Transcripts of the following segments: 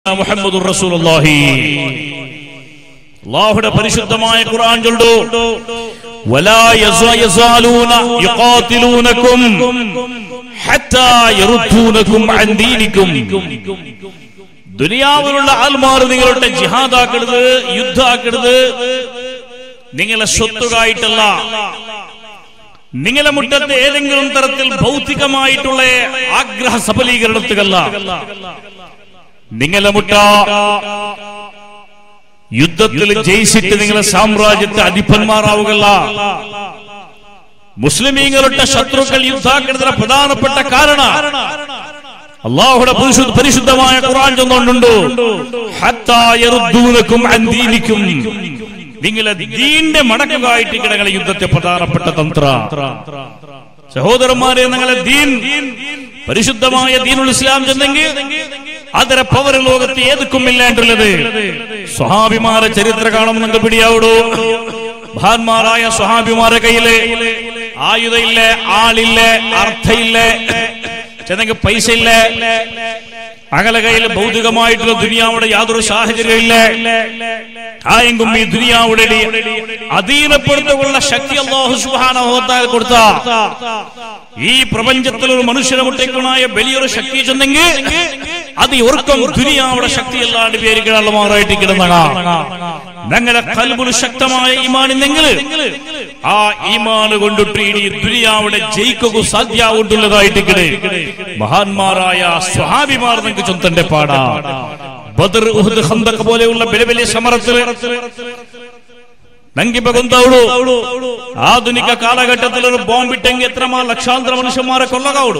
മുഹമ്മദുർ റസൂലുള്ളാഹി അല്ലാഹുവിന്റെ പരിശുദ്ധമായ ഖുർആൻ ചൊല്ലു വലാ യസ- യസാലൂന യുഖാതിലൂനകും ഹത്താ യറുദ്ദൂനകും അൻ ദീനിക്കും ദുനിയാവിലുള്ള ആൽമാർ നിങ്ങളുടെ ജിഹാദാക്കരുത് യുദ്ധാക്കരുത് നിങ്ങളെ സ്വത്തുകായിട്ടല്ല നിങ്ങളെ മുറ്റത്ത് ഏതെങ്കിലും തരത്തിൽ ഭൗതികമായിട്ടുള്ള ആഗ്രഹ സഫലീകരണത്തിലല്ല നിങ്ങളെ മുട്ട യുദ്ധത്തിൽ ജയിച്ചിട്ട് നിങ്ങളെ സാമ്രാജ്യത്തെ അധിപന്മാരാവുകല്ല മുസ്ലിമീങ്ങളുടെ ശത്രുക്കൾ യുദ്ധാക്കുന്നതിന് പ്രധാനപ്പെട്ട കാരണം അള്ളാഹുടെ പരിശുദ്ധ പരിശുദ്ധമായ ഖുർആൻ ചൊന്നുകൊണ്ടുണ്ട് ഹത്താ യറുദ്ദൂനകും അൻ ദീനിക്കും നിങ്ങളെ ദീന്റെ മടക്കുകായിട്ട് കിടങ്ങളെ യുദ്ധത്തെ പ്രധാനപ്പെട്ട തന്ത്ര സഹോദരന്മാരെ നിങ്ങളെ ദീൻ പരിശുദ്ധമായ ദീനുൽ ഇസ്ലാം ചെന്നെങ്കിൽ ಅದರ ಪವರ್ ലോകത്ത് ഏതുക്കും ഇല്ലാണ്ടുള്ളത് സ്വഹാബിമാരെ ചരിത്ര കാണും നിങ്ങൾക്ക് പിടിയാവിടൂ മഹാന്മാരായ സ്വഹാബിമാരെ കയ്യില് ആയുധയില്ല ആളില്ല അർത്ഥയില്ല ചെന്നെങ്കിൽ പൈസ ഇല്ല അകല കയ്യിൽ ഭൗതികമായിട്ടുള്ള ദുനിയാവുടെ യാതൊരു സാഹചര്യമില്ല ആയെങ്കും ഈ ദുനിയാവുടെ അധീനപ്പെടുത്തുള്ള ശക്തി അള്ളാഹു സുബാന കൊടുത്ത ഈ പ്രപഞ്ചത്തിൽ ഒരു മനുഷ്യനെ മുട്ടേക്കുമായ വലിയൊരു ശക്തി ചെന്നെങ്കിൽ അത് ഒർക്കം ദുനിയാവുടെ ശക്തിയല്ലാണ്ട് പേരുകളാണ് മാറായിട്ട് കിടന്നണ ഞങ്ങളുടെ കൽബുൽ ശക്തമായ ഈമാനിന്നെങ്കിൽ ആ ഈമാന് കൊണ്ടിട്ട് ഇനി ദുനിയാവുടെ ജയിക്കുക സാധ്യാവുണ്ടുള്ളതായിട്ട് കിടേ മഹാന്മാരായ സ്വഹാബിമാർ നിങ്ങൾക്ക് ചൊന്തന്റെ പാടാ ബദർ ഉഹദ് ഖന്തഖ് പോലെയുള്ള വലിയ വലിയ സമരത്തിൽ ನಂಗಿಬ್ಬ ಗೊಂದವಳು ಆಧುನಿಕ ಕಾಲಘಟ್ಟത്തിൽ ഒരു ബോംബിട്ടെങ്കിൽ എത്രമാ ലക്ഷാന്തര മനുഷ്യന്മാരെ കൊല്ലകാവുడు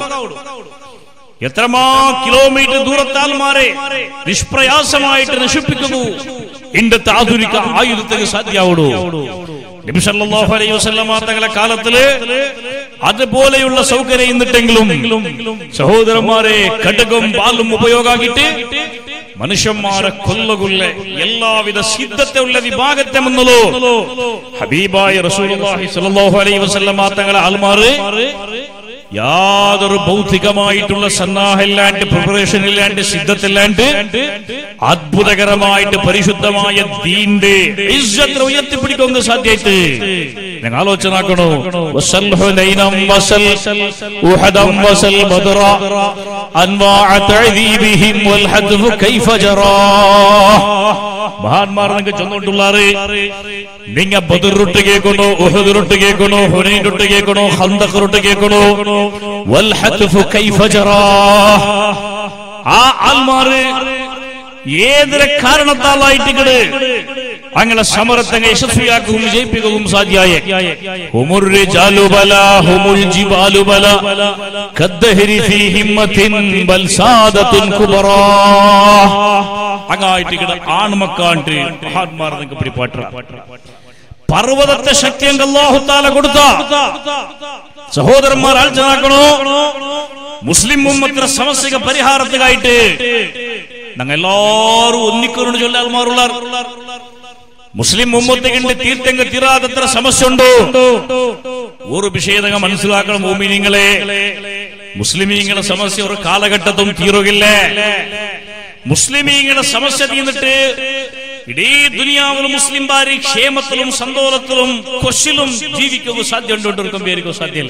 എത്രമാ കിലോമീറ്റർ ദൂരത്താൽമാരെ നിഷ്പ്രയാസമായിട്ട് നശിപ്പിക്കുന്നു ഇന്നത്തെ ആധുനിക ആയുധത്തിന് സാധ്യാവുടു നബി സല്ലല്ലാഹു അലൈഹി വസല്ലമ തങ്ങളുടെ കാലത്തില് അതുപോലെയുള്ള സൗകര്യം ഇന്നിട്ടെങ്കിലും സഹോദരന്മാരെ ഖഡ്ഗം ബാലും ഉപയോഗാക്കിട്ട് മനുഷ്യന്മാരെ കൊല്ലകൊല്ലെ എല്ലാവിധ സിദ്ധത്തെ ഉള്ള വിഭാഗത്തെ മുന്നല്ലോ ഹബീബായ റസൂലുള്ളാഹി സ്വല്ലല്ലാഹു അലൈഹി വസല്ലമ തങ്ങളെ ആൽമാറ് യാതൊരു ഭൗതികമായിട്ടുള്ള സന്നാഹമില്ലാണ്ട് പ്രിപ്പറേഷൻ ഇല്ലാണ്ട് സിദ്ധത്തില്ലാണ്ട് അത്ഭുതകരമായിട്ട് പരിശുദ്ധമായ ദീന്റെ ഇസ്സത്ത് ഉയർത്തിപ്പിടിക്കുക സാധ്യമായിട്ട് നിങ്ങൾ ആലോചനാക്കണോ വസൽ ഹുനൈനം വസൽ ഉഹദം വസൽ ബദറ അൻവാഅ തഅദീബിഹിം വൽ ഹദ്ഫ് കൈഫ ജറാ മഹാന്മാർ നിങ്ങൾക്ക് ചെന്നുകൊണ്ടുള്ളാറ് നിങ്ങ ബദുറൊട്ട് കേൾക്കണോ ഉഹദുറൊട്ട് കേൾക്കണോ ഹുനൈനൊട്ട് കേൾക്കണോ ഹന്തഖറൊട്ട് കേൾക്കണോ വൽ ഹദ്ഫ് കൈഫ ജറാ ആ ആൽമാറ് ഏതൊരു കാരണത്താലായിട്ട് അങ്ങനെ സമരത്തങ്ങ യശസ്വിയാക്കുകയും വിജയിപ്പിക്കുകയും സാധ്യായ ഹുമുർ റിജാലു ബല ഹുമുൽ ജിബാലു ബല കദ്ദഹരി ഫീ ഹിമ്മത്തിൻ ബൽ സാദത്തുൻ കുബറാ അങ്ങായിട്ട് കിട ആൺമക്കാണ്ട് മഹാന്മാർ നിങ്ങൾക്ക് പിടിപാട്ട പർവ്വതത്തെ ശക്തി അങ്ങ് അല്ലാഹു താല കൊടുത്ത സഹോദരന്മാർ ആലോചനാക്കണോ മുസ്ലിം ഉമ്മത്തിന്റെ സമസ്യക പരിഹാരത്തിനായിട്ട് ഞങ്ങൾ എല്ലാവരും ഒന്നിക്കൊരു ചൊല്ലാൽമാറുള്ള മുസ്ലിം ഉമ്മത്തിന്റെ തീർത്തെങ്ക് തീരാതത്ര സമസ്യ ഉണ്ടോ ഒരു വിഷയതങ്ങ മനസ്സിലാക്കണം ഭൂമിനിങ്ങളെ മുസ്ലിമീങ്ങളുടെ സമസ്യ ഒരു കാലഘട്ടത്തും തീരുകില്ലേ മുസ്ലിമീങ്ങളുടെ സമസ്യ തീർന്നിട്ട് ഇടീ ദുനിയാവിലും മുസ്ലിം ഭാര്യ ക്ഷേമത്തിലും സന്തോഷത്തിലും കൊശിലും ജീവിക്കുക സാധ്യതയുണ്ടോർക്കും പേരിക്കോ സാധ്യല്ല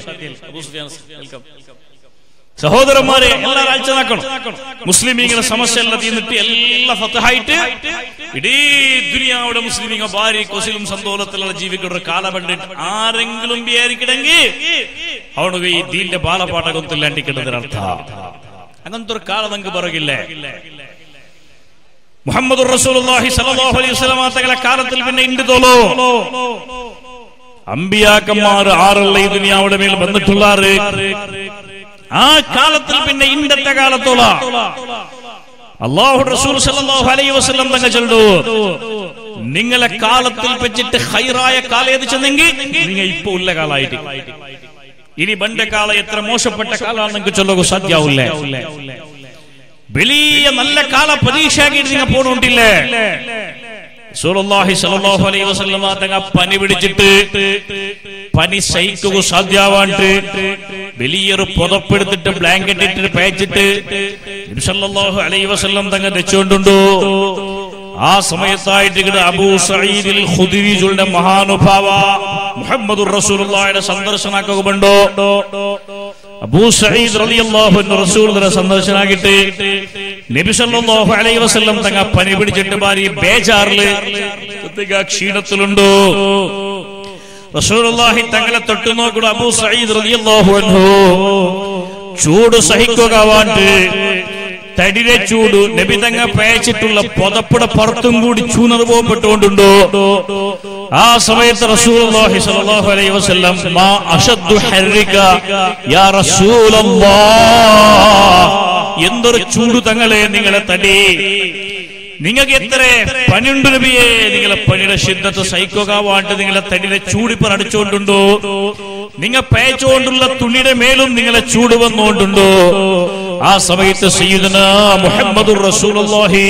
സഹോദരന്മാരെ എല്ലാ കാഴ്ച നാക്കണം മുസ്ലിമീങ്ങളുടെ സമസ്യ എല്ലാം തീർന്നിട്ട് എല്ലാ ഫത്തായിട്ട് ഇടീ ദുനിയാവിടെ മുസ്ലിമീങ്ങ ഭാര്യ കൊസിലും സന്തോഷത്തിലുള്ള ജീവിക്കുന്ന കാലപണ്ട് ആരെങ്കിലും വിചാരിക്കണമെങ്കിൽ അവണു ഈ ദീന്റെ ബാലപാഠ കൊത്തില്ലാണ്ടിക്കുന്നതിനർത്ഥ അങ്ങനത്തെ ഒരു കാലം നമുക്ക് പറകില്ലേ മുഹമ്മദ് റസൂലുള്ളാഹി സ്വല്ലല്ലാഹു അലൈഹി വസല്ലമ തങ്ങളെ കാലത്തിൽ പിന്നെ ഉണ്ട് തോലോ അമ്പിയാക്കന്മാർ ആറുള്ള ഈ ദുനിയാവിടെ മേൽ വന്നിട്ടുള്ളാറ് ആ കാലത്തിൽ പിന്നെ ഇന്നത്തെ കാലത്തോള അള്ളാഹു റസൂൽ സല്ലല്ലാഹു അലൈഹി വസല്ലം തങ്ങൾ ചൊല്ലു നിങ്ങളെ കാലത്തിൽ വെച്ചിട്ട് ഹൈറായ കാലം ഏത് ചെന്നെങ്കിൽ നിങ്ങൾ ഇപ്പൊ ഉള്ള കാലായിട്ട് ഇനി ബണ്ട കാലം എത്ര മോശപ്പെട്ട കാലമാണ് നിങ്ങൾക്ക് ചൊല്ലുക സാധ്യാവില്ലേ വലിയ നല്ല കാല പരീക്ഷയാക്കിയിട്ട് നിങ്ങൾ പോണുണ്ടില്ലേ റസൂലുള്ളാഹി സ്വല്ലല്ലാഹു അലൈഹി വസല്ലമ തങ്ങ പനി പിടിച്ചിട്ട് പനി സഹിക്കുക സാധ്യമാവാണ്ട് വലിയൊരു പുതപ്പെടുത്തിട്ട് ബ്ലാങ്കറ്റ് ഇട്ടിട്ട് പേച്ചിട്ട് നബി സല്ലല്ലാഹു അലൈഹി വസല്ലം തങ്ങ വെച്ചുകൊണ്ടുണ്ടോ ആ സമയത്തായിട്ട് ഇവിടെ അബൂ സഈദിൽ ഖുദരിയുടെ മഹാനുഭാവ മുഹമ്മദുർ റസൂലുള്ളാഹിയുടെ സന്ദർശനാക്കുന്നുണ്ടോ അബൂ സഈദ് റളിയല്ലാഹു അൻഹു റസൂലുള്ളാഹിയുടെ സന്ദർശനാക്കിട്ട് നബി സല്ലല്ലാഹു അലൈഹി വസല്ലം തങ്ങ പനി പിടിച്ചിട്ട് ഭാര്യ ബേജാറില് പ്രത്യേക ക്ഷീണത്തിലുണ്ടോ റസൂലുള്ളാഹി തങ്ങളെ തൊട്ടു നോക്കുക അബൂ സഈദ് റളിയല്ലാഹു അൻഹു ചൂട് സഹിക്കുക വാണ്ട് തടിരെ ചൂട് നബി തങ്ങ പേച്ചിട്ടുള്ള പുതപ്പുട പുറത്തും കൂടി ചൂനറുപോകപ്പെട്ടുകൊണ്ടുണ്ടോ ആ സമയത്ത് റസൂലുള്ളാഹി സ്വല്ലല്ലാഹു അലൈഹി വസല്ലം മാ അഷദ്ദു ഹർരിക യാ റസൂലല്ലാഹ് എന്തൊരു ചൂട് തങ്ങളെ നിങ്ങളെ തടി നിങ്ങൾക്ക് എത്ര പണിയുണ്ട് നബിയെ നിങ്ങളെ പണിയുടെ ശുദ്ധത്തെ സഹിക്കുകവാണ്ട് നിങ്ങളെ തടിയുടെ ചൂടിപ്പർ അടിച്ചുകൊണ്ടുണ്ടോ നിങ്ങൾ പേച്ചുകൊണ്ടുള്ള തുണിയുടെ മേലും നിങ്ങളെ ചൂട് വന്നുകൊണ്ടുണ്ടോ ആ സമയത്ത് സയ്യിദന മുഹമ്മദുർ റസൂലുള്ളാഹി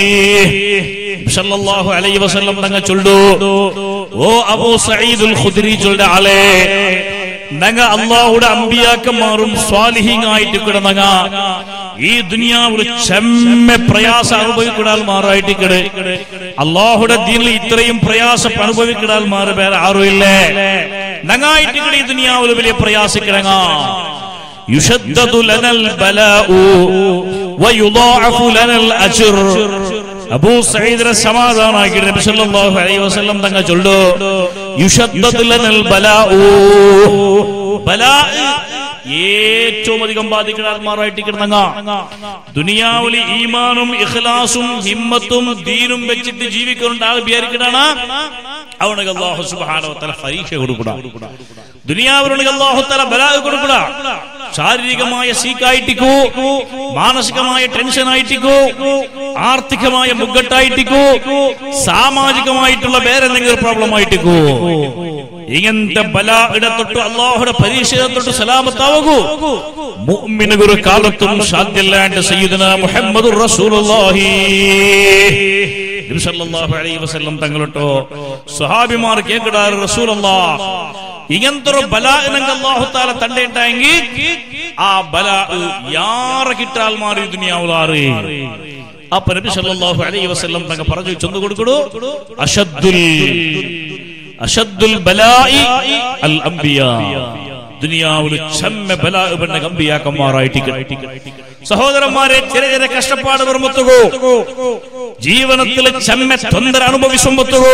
സല്ലല്ലാഹു അലൈഹി വസല്ലം തങ്ങൾ ചൊല്ലു ഓ അബൂ സഈദുൽ ഖുദ്രി ചൊല്ല ആളെ നങ്ങ അള്ളാഹുടെ അമ്പിയാക്കന്മാരും സ്വാലിഹിങ്ങായിട്ട് കിടന്നങ്ങ ഈ ദുനിയാവിൽ ചെമ്മ പ്രയാസം അനുഭവിക്കിടാൽ മാറായിട്ട് കിട് അള്ളാഹുടെ ദീനിൽ ഇത്രയും പ്രയാസം അനുഭവിക്കിടാൽ മാറി വേറെ ആരും ഇല്ലേ നങ്ങായിട്ട് കിട ഈ ദുനിയാവിൽ വലിയ പ്രയാസിക്കിടങ്ങ يشدد لنا البلاء ويضاعف لنا الأجر അബൂ സഈദിനെ സമാധാനാക്കി നബി സല്ലല്ലാഹു അലൈഹി വസല്ലം തങ്ങൾ ചൊല്ലു യുഷദ്ദദു ലനൽ ബലാഉ ബലാ ഏറ്റവും അധികം ബാധിക്കുന്ന ആത്മാറായിട്ട് കിടന്നങ്ങ ദുനിയാവിലെ ഈമാനും ഇഖ്ലാസും ഹിമ്മത്തും ദീനും വെച്ചിട്ട് ജീവിക്കുന്നുണ്ട് ആൾ വിചാരിക്കണാണ് അവനക്ക് അള്ളാഹു സുബ്ഹാനഹു വതആല പരീക്ഷ കൊടുക്കുക ദുനിയാവിനുണ്ടെങ്കിൽ അള്ളാഹു തആല ബലാ കൊടുക്കുക ശാരീരികമായ സീക്കായിട്ടിക്കോ മാനസികമായ ടെൻഷൻ ആയിട്ടിക്കോ ആർത്ഥികമായ മുగ్గട്ടായിട്ടിക്കോ സാമാജികമായിട്ടുള്ള വേറെന്തെങ്കിലും പ്രോബ്ലം ആയിട്ടിക്കോ ഇങ്ങനത്തെ ബല ഇടത്തൊട്ട് അള്ളാഹുടെ പരീക്ഷ തൊട്ട് സലാമത്താവൂ മുഅ്മിന് ഒരു കാലത്തും സാധ്യല്ലാണ്ട് സയ്യിദന മുഹമ്മദുർ റസൂലുള്ളാഹി നബി സല്ലല്ലാഹു അലൈഹി വസല്ലം തങ്ങളട്ടോ സ്വഹാബിമാർ കേൾക്കടാറ് റസൂലുള്ളാഹ് ഇങ്ങനത്തെ ഒരു ബല ഇനങ്ങൾ അള്ളാഹു താല തണ്ടേണ്ടായെങ്കിൽ ആ ബല യാറെ കിട്ടാൽ മാറി ദുനിയാവുലാറ് അപ്പൊ നബി സല്ലല്ലാഹു അലൈഹി വസല്ലം തങ്ങൾ പറഞ്ഞു ചെന്നു കൊടുക്കടു അഷദ്ദുൽ അഷദ്ദുൽ ബലായി അൽ അംബിയാ ദുനിയാവിൽ ചെമ്മ ബലാ പെണ്ണ ഗംഭീയാക്കന്മാരായിട്ട് സഹോദരന്മാരെ ചെറിയ ചെറിയ കഷ്ടപ്പാട് നിർമ്മത്തുകോ ജീവനത്തിൽ ചെമ്മ തൊന്തര അനുഭവിച്ചുമ്പത്തുകോ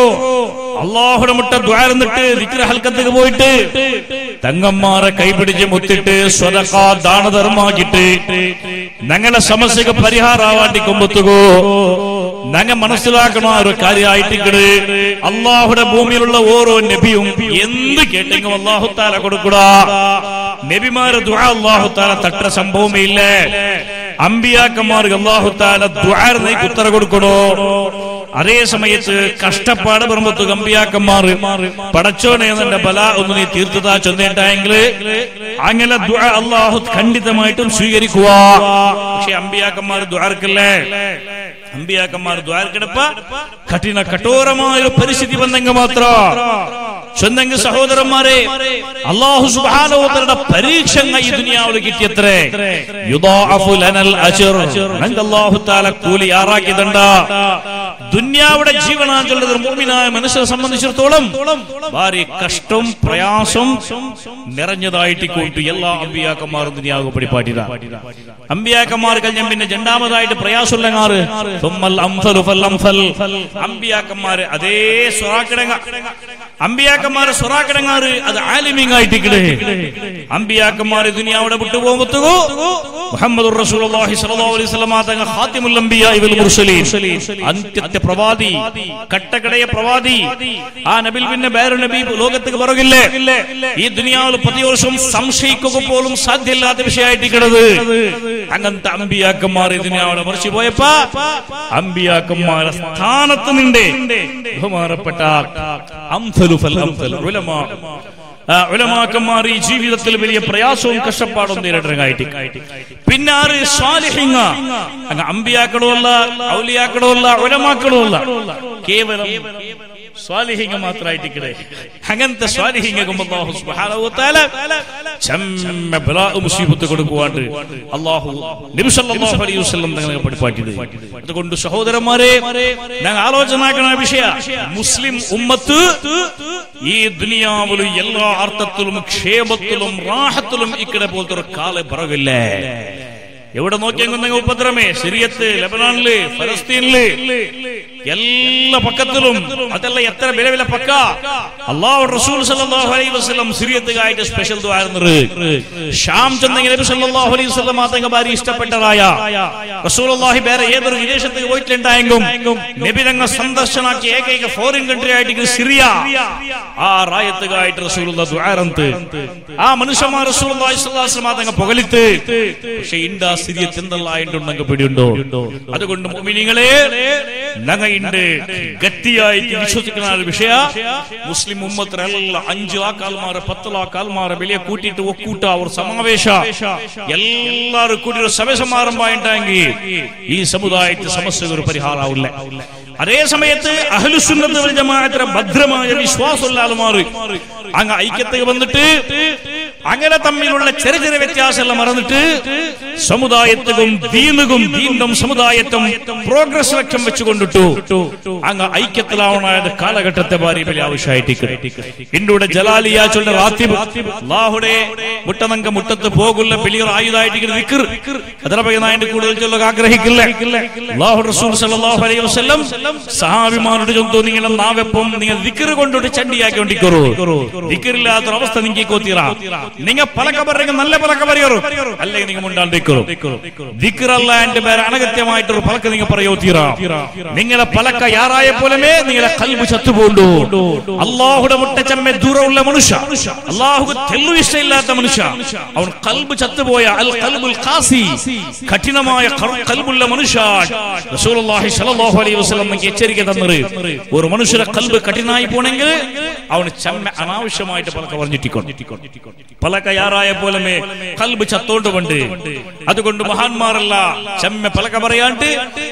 അള്ളാഹുടെ മുട്ട ദ്വാരന്നിട്ട് ദിക്ര ഹൽക്കത്തേക്ക് പോയിട്ട് തങ്ങന്മാരെ കൈപിടിച്ച് മുത്തിട്ട് സ്വതക്ക ദാനധർമാക്കിട്ട് ഞങ്ങളെ സമസ്യക്ക് പരിഹാരാവാണ്ടി കൊമ്പത്തുകോ ഞങ്ങൾ മനസ്സിലാക്കണ ഒരു കാര്യമായിട്ട് അള്ളാഹുടെ ഭൂമിയിലുള്ള ഓരോ നബിയും എന്ത് കേട്ടെങ്കിലും അള്ളാഹു താല കൊടുക്കൂടാ നബിമാരെ ദുആ അള്ളാഹു താല തട്ട സംഭവമേ ഇല്ലേ അമ്പിയാക്കന്മാർക്ക് അള്ളാഹു താല ദ്വാരനേക്ക് ഉത്തര കൊടുക്കണോ അതേ സമയത്ത് കഷ്ടപ്പാട് പറമ്പത്ത് കമ്പിയാക്കന്മാർ പടച്ചോനെ എന്നെ ബല ഒന്ന് നീ തീർത്തതാ ചൊന്നേട്ടായെങ്കിൽ അങ്ങനെ ദുആ അള്ളാഹു ഖണ്ഡിതമായിട്ടും സ്വീകരിക്കുക പക്ഷെ അമ്പിയാക്കന്മാർ ദ്വാർക്കല്ലേ അമ്പിയാക്കന്മാർ ദ്വാരക്കിടപ്പ കഠിന കഠോരമായ ഒരു പരിസ്ഥിതി വന്നെങ്കിൽ മാത്രം ചൊന്നെങ്കിൽ സഹോദരന്മാരെ അള്ളാഹു സുബാനോത്തരുടെ പരീക്ഷ ഈ ദുനിയാവിൽ കിട്ടിയത്രേ യുദാഅഫു ലനൽ അജ്ർ ഞങ്ങൾക്ക് അല്ലാഹു തആല കൂലി ആറാക്കിയതുണ്ട് ദുനിയാവിടെ ജീവനാഞ്ചുള്ളത് മുഅ്മിനായ മനുഷ്യരെ സംബന്ധിച്ചിടത്തോളം ഭാര്യ കഷ്ടം പ്രയാസം നിറഞ്ഞതായിട്ട് കൂട്ടി എല്ലാ അമ്പിയാക്കന്മാരും ദുനിയാവ് പഠിപ്പാട്ടിയതാ അമ്പിയാക്കന്മാർ കഴിഞ്ഞ പിന്നെ രണ്ടാമതായിട്ട് പ്രയാസമുള്ളങ്ങാറ് തുമ്മൽ അംഫലു ഫൽ അംഫൽ അമ്പിയാക്കന്മാര് അതേ സ്വറാക്കിടങ്ങ അമ്പിയാക്കന്മാര് സ്വറാക്കിടങ്ങാറ് അത് ആലിമിങ് ആയിട്ടിക്കടേ അമ്പിയാക്കന്മാര് ദുനിയാവിടെ വിട്ടുപോകുമ്പത്തുകോ മുഹമ്മദ് റസൂലുള്ളാഹി സ്വല്ലല്ലാഹു അലൈഹി വസല്ലം തങ്ങൾ ഖാതിമുൽ അംബിയാ വൽ മുർസലീൻ അന്ത്യത്തെ പ്രവാദി കട്ടക്കടയ പ്രവാദി ആ നബിൽ പിന്നെ വേറെ നബി ലോകത്തേക്ക് പറകില്ലേ ഈ ദുനിയാവിൽ പ്രതിവർഷം സംശയിക്കുക പോലും സാധ്യമില്ലാത്ത വിഷയമായിട്ടിക്കണത് അങ്ങനത്തെ അമ്പിയാക്കന്മാർ ദുനിയാവിടെ മറിച്ച് പോയപ്പോ അമ്പിയാക്കന്മാരെ സ്ഥാനത്ത് നിന്റെ ബഹുമാനപ്പെട്ട അംഫലു ഫൽ അംഫൽ ഉലമാ ആ, ഉലമാക്കന്മാർ ഈ ജീവിതത്തിൽ വലിയ പ്രയാസവും കഷ്ടപ്പാടും നേരിടുന്നതായിട്ട് പിന്നെ ആറ് സ്വാലിഹിങ്ങ അങ്ങ് അമ്പിയാക്കളുമല്ല ഔലിയാക്കളുമല്ല ഉലമാക്കളുമല്ല കേവലം സ്വാലിഹിങ്ങ മാത്രമായിട്ടിക്കടെ അങ്ങനത്തെ സ്വാലിഹിങ്ങും അള്ളാഹു സുബ്ഹാനഹു വ തആല ചമ്മ ബലാഉ മുസീബത്ത് കൊടുക്കുവാണ്ട് അള്ളാഹു നബി സല്ലല്ലാഹു അലൈഹി വസല്ലം തങ്ങളെ പഠിപ്പാട്ടിയത് അതുകൊണ്ട് സഹോദരന്മാരെ ഞങ്ങൾ ആലോചനാക്കുന്ന വിഷയ മുസ്ലിം ഉമ്മത്ത് ഈ ദുനിയാവിലും എല്ലാ അർത്ഥത്തിലും ക്ഷേമത്തിലും റാഹത്തിലും ഇക്കടെ പോലത്തെ ഒരു കാല പറകില്ലേ എവിടെ നോക്കിയെങ്കിൽ നിങ്ങൾ ഉപദ്രമേ സിറിയത്ത് ലബനാനില് ഫലസ്തീനില് എല്ലാ പക്കത്തിലും അതല്ല എത്ര വില വില പക്ക അള്ളാഹു റസൂൽ സല്ലല്ലാഹു അലൈഹി വസല്ലം സിറിയത്തുകായിട്ട് സ്പെഷ്യൽ ദ്വാരുന്നത് ഷാം ചെന്നെങ്കിൽ നബി സല്ലല്ലാഹു അലൈഹി വസല്ലം തങ്ങൾ ഭാര്യ ഇഷ്ടപ്പെട്ടതായ റസൂലുള്ളാഹി വേറെ ഏതൊരു വിദേശത്ത് പോയിട്ടുണ്ടായെങ്കിലും നബി തങ്ങൾ സന്ദർശനാക്കി ഏകൈക ഫോറിൻ കൺട്രി ആയിട്ട് സിറിയ ആ റായത്തുകായിട്ട് റസൂലുള്ള ദ്വാരന്ത് ആ മനുഷ്യന്മാർ റസൂലുള്ളാഹി സ്വല്ലല്ലാഹു അലൈഹി വസല്ലം തങ്ങൾ പുകലിത്ത് പക്ഷെ ഇണ്ടാ സിറിയത്ത് എന്തെല്ലായിട്ടുണ്ടെങ്കിൽ പിടിയുണ്ടോ അതുകൊണ്ട് മുഅ്മിനീങ്ങളെ ഞങ്ങൾ ഇണ്ട് ഗട്ടിയായിട്ട് വിശ്വസിക്കുന്ന ഒരു വിഷയ മുസ്ലിം ഉമ്മത്തിനെಲ್ಲ അഞ്ചു ആക്കാൽമാറ് പത്ത് ആക്കാൽമാറ് വലിയ കൂട്ടിയിട്ട് ഒക്കൂട്ട ഒരു സമാവേശ എല്ലാരും കൂടി ഒരു സഭ സമാരംഭമായിട്ടെങ്കിൽ ഈ സമുദായത്തെ സമസ്യക്ക് ഒരു പരിഹാരാവില്ല അതേ സമയത്ത് അഹ്ലുസുന്നത്ത് വൽ ജമാഅത്തിന്റെ ഭദ്രമായ വിശ്വാസമുള്ള ആളുമാർ അങ്ങ് ഐക്യത്തേക്ക് വന്നിട്ട് അങ്ങനെ തമ്മിലുള്ള ചെറിയ ചെറിയ വ്യത്യാസമെല്ലാം മറന്നിട്ട് സമുദായത്തിലും ദീനുകും ദീനും സമുദായത്തും പ്രോഗ്രസ് ലക്ഷ്യം വെച്ചുകൊണ്ടിട്ടു അങ്ങ് ഐക്യത്തിലാവണായത് കാലഘട്ടത്തെ ഭാര്യ വലിയ ആവശ്യമായിട്ട് ഇന്ത്യയുടെ ജലാലിയ ചൊല്ല റാത്തിബ് അല്ലാഹുടെ മുട്ടനങ്ക മുട്ടത്ത് പോകുള്ള വലിയ ആയുധമായിട്ട് ദിക്ർ അതിനെ പകരം അതിന്റെ കൂടുതൽ ചൊല്ലുക ആഗ്രഹിക്കില്ല അല്ലാഹു റസൂൽ സല്ലല്ലാഹു അലൈഹി വസല്ലം സഹാബിമാരോട് ചൊന്തോ നിങ്ങളെ നാവെപ്പം നിങ്ങൾ ദിക്ർ കൊണ്ടോട്ട് ചണ്ടിയാക്കി കൊണ്ടിക്കറു ദിക്റില്ലാത്ത അവസ്ഥ നിങ്ങൾക്ക് കോത്തിറ നിങ്ങൾ പലക പറയുക നല്ല പലക പറയറു അല്ലെങ്കിൽ നിങ്ങൾ മുണ്ടാണ്ടിക്കറു ദിക്റല്ല എന്റെ പേര് അനഗത്യമായിട്ടൊരു പലക നിങ്ങൾ പറയോ തീറ നിങ്ങളെ പലക്ക യാറായ പോലമേ നിങ്ങളെ കൽബ് ചത്തുപോണ്ടു അള്ളാഹുടെ മുട്ടച്ചമ്മെ ദൂരമുള്ള മനുഷ്യ അള്ളാഹു തെല്ലു ഇഷ്ടമില്ലാത്ത മനുഷ്യ അവൻ കൽബ് ചത്തുപോയ അൽ കൽബുൽ ഖാസി കഠിനമായ ക- കൽബുള്ള മനുഷ്യ റസൂലുള്ളാഹി സ്വല്ലല്ലാഹു അലൈഹി വസല്ലം നമുക്ക് എച്ചരിക്ക തന്നത് ഒരു മനുഷ്യരെ കൽബ് കഠിനായി പോണെങ്കിൽ അവന് ചമ്മ അനാവശ്യമായിട്ട് പലക്ക പറഞ്ഞിട്ടിക്കൊണ്ട് പലക്ക യാറായ പോലമേ കൽബ് ചത്തോണ്ടുകൊണ്ട് അതുകൊണ്ട് മഹാന്മാരല്ല ചമ്മ പലക്ക പറയാണ്ട്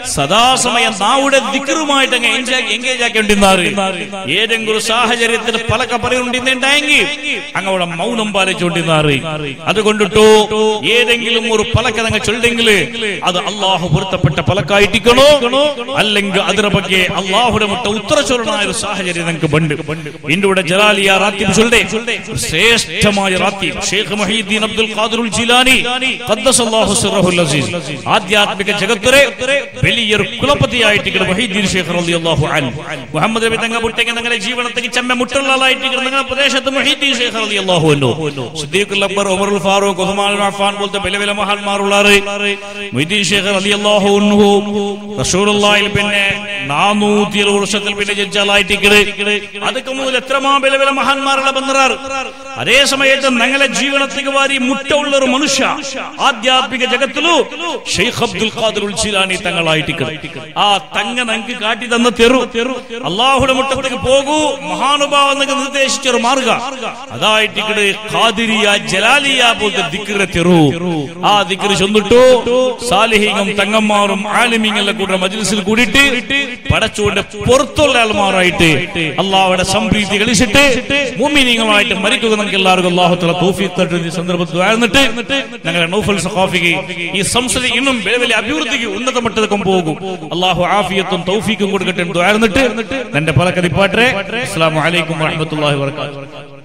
സദാസമയം നാവുടെ ദിക്കറുമായിട്ട് അങ്ങ് എൻഗേജ് ആക്കിക്കൊണ്ടിരുന്നാറ് ഏതെങ്കിലും ഒരു സാഹചര്യത്തിൽ പലക്ക പറയുന്നുണ്ടെങ്കിൽ അങ്ങ് അവിടെ മൗനം പാലിച്ചുകൊണ്ടിരുന്നാറ് അതുകൊണ്ടിട്ടോ ഏതെങ്കിലും ഒരു പലക്ക നിങ്ങൾ ചൊല്ലെങ്കിൽ അത് അള്ളാഹു പൊരുത്തപ്പെട്ട പലക്കായിട്ടിക്കണോ അല്ലെങ്കിൽ അതിനെ ಬಗ್ಗೆ അള്ളാഹുടെ മുട്ട ഉത്തരചൊല്ലനായ ഒരു സാഹചര്യം നിങ്ങൾക്ക് ബണ്ട് ഇന്ത്യയുടെ ജലാലിയ റാത്തീബ് ചൊല്ലേ ശ്രേഷ്ഠമായ റാത്തീബ് ഷേഖ് മഹീദ്ദീൻ അബ്ദുൽ ഖാദിറുൽ ജിലാനി ഖദ്ദസല്ലാഹു സിറഹുൽ അസീസ് ആധ്യാത്മിക ജഗത്തിലെ വലിയൊരു കുലപതിയായിട്ട് ഇങ്ങനെ മഹീദ്ദീൻ ഷേഖ് റളിയല്ലാഹു അൻഹു മുഹമ്മദ് നബി തങ്ങൾ മുട്ടെങ്കിൽ നിങ്ങളുടെ ജീവിതത്തിൽ ചെമ്മ മുട്ടുള്ള ആളായിട്ട് നിങ്ങളുടെ പ്രദേശത്ത് മഹീദ്ദീൻ ഷേഖ് റളിയല്ലാഹു അൻഹു സിദ്ദീഖുൽ അക്ബർ ഉമറുൽ ഫാറൂഖ് ഉസ്മാൻ അഫ്ഫാൻ പോലത്തെ വലിയ വലിയ മഹാന്മാരുള്ളാറ് മൊയ്തീൻ ഷേഖ് റളിയല്ലാഹു അൻഹു റസൂലുള്ളാഹിൽ പിന്നെ നാനൂറ്റി ഇരുപത് വർഷത്തിൽ പിന്നെ ജഡ്ജാലായിട്ട് അതൊക്കെ മുതൽ എത്രമാ വില വില മഹാന്മാരുടെ ബന്ധറാറ് അതേ സമയത്ത് ഞങ്ങളെ ജീവിതത്തിക്ക് വാരി മുട്ട ഉള്ള ഒരു മനുഷ്യ ആധ്യാത്മിക ജഗത്തിലു ഷെയ്ഖ് അബ്ദുൽ ഖാദിർ ഉൽസിലാനി തങ്ങളായിട്ട് ആ തങ്ങ ഞങ്ങൾക്ക് കാട്ടി തന്ന തെറു അള്ളാഹുടെ മുട്ടത്തേക്ക് പോകൂ മഹാനുഭാവ എന്നൊക്കെ നിർദ്ദേശിച്ച ഒരു മാർഗ അതായിട്ട് ഖാദിരിയ ജലാലിയ പോലത്തെ ദിക്കറെ തെറു ആ ദിക്കറ് ചൊന്നിട്ടു സാലിഹിങ്ങും തങ്ങന്മാരും ആലിമിങ്ങളെ കൂടെ മജ്ലിസിൽ കൂടിയിട്ട് പടച്ചുകൊണ്ട് പുറത്തുള്ള ആൾമാരായിട്ട് അള്ളാഹുടെ സംപ്രീതി കളിച്ചിട്ട് മുമ്മിനിങ്ങളുമായിട്ട് മരിക്കുക നമുക്ക് എല്ലാവർക്കും അള്ളാഹുത്തുള്ള തോഫീഖ് തട്ട് ഈ സന്ദർഭത്തിൽ ആയിരുന്നിട്ട് ഞങ്ങളുടെ നൗഫൽ സഖാഫിക്ക് ഈ സംസദി ഇന്നും വലിയ വലിയ അഭിവൃദ്ധിക്ക് ഉന്നത മട്ടത്തേക്കും പോകും അള്ളാഹു ആഫിയത്തും തൗഫീഖും കൊടുക്കട്ടെ എന്ന് ആയിരുന്നിട്ട് എന്റെ പല കതിപ്പാട്ടെ അസ്സാം വലൈക്കും വാഹമത്തല്ലാഹി വർക്കാത്തു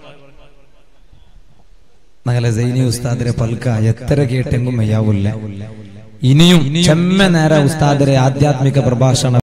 നഗല സൈനി ഉസ്താദിരെ പൽക്ക എത്ര കേട്ടെങ്കും മയ്യാവില്ല ഇനിയും ചെമ്മ നേര ഉസ്താദിരെ ആധ്യാത്മിക പ്രഭാഷണം